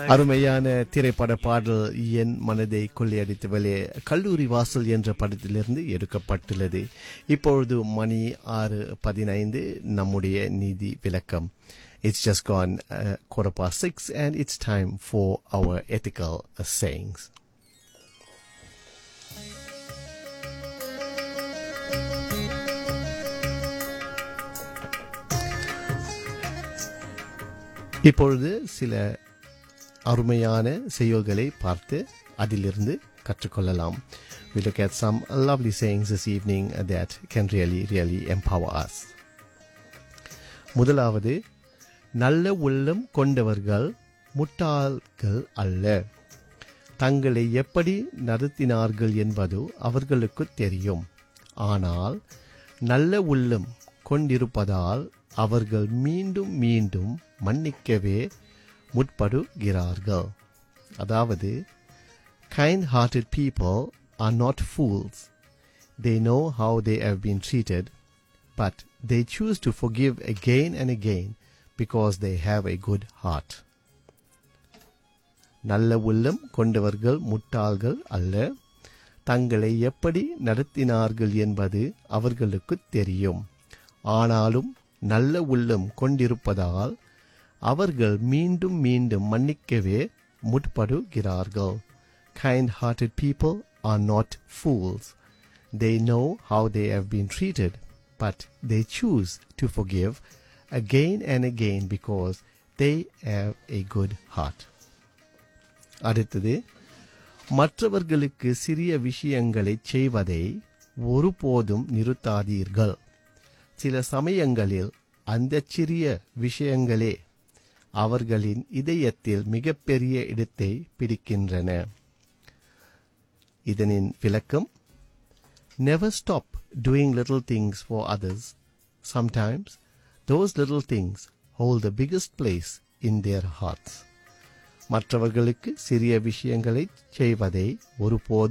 அருமையான திரைப்பட பாடல் என் மனதை கொள்ளையடித்து வெளியே கல்லூரி வாசல் என்ற படத்திலிருந்து எடுக்கப்பட்டுள்ளது இப்பொழுது மணி ஆறு பதினைந்து நம்முடைய நீதி விளக்கம் it's just gone quarter past six and it's time for our ethical sayings இப்பொழுது சில அருமையான செய்யோல்களை பார்த்து அதிலிருந்து கற்றுக்கொள்ளலாம் We look at some lovely sayings this evening that can really, really empower us. முதலாவது நல்ல உள்ளம் கொண்டவர்கள் முட்டாள்கள் அல்ல தங்களை எப்படி நடத்தினார்கள் என்பது அவர்களுக்கு தெரியும் ஆனால் நல்ல உள்ளம் கொண்டிருப்பதால் அவர்கள் மீண்டும் மீண்டும் மன்னிக்கவே முற்படுகிறார்கள் அதாவது kind hearted people are not fools they know how they have been treated but they choose to forgive again and again because they have a good heart நல்ல உள்ளம் கொண்டவர்கள் முட்டாள்கள் அல்ல தங்களை எப்படி நடத்தினார்கள் என்பது அவர்களுக்கு தெரியும் ஆனாலும் நல்ல உள்ளம் கொண்டிருப்பதால் அவர்கள் மீண்டும் மீண்டும் மன்னிக்கவே முற்படுகிறார்கள் kind hearted people are not fools they know how they have been treated but they choose to forgive again and again because they have a good heart அடுத்தது மற்றவர்களுக்கு சிறிய விஷயங்களை செய்வதை ஒருபோதும் நிறுத்தாதீர்கள் சில சமயங்களில் அந்த சிறிய விஷயங்களே அவர்களின் இதயத்தில் மிகப்பெரிய இடத்தை பிடிக்கின்றன இதனின் விளக்கம் never stop doing little things for others sometimes those little things hold the biggest place in their hearts மற்றவர்களுக்கு சிறிய விஷயங்களை செய்வதை ஒருபோதும்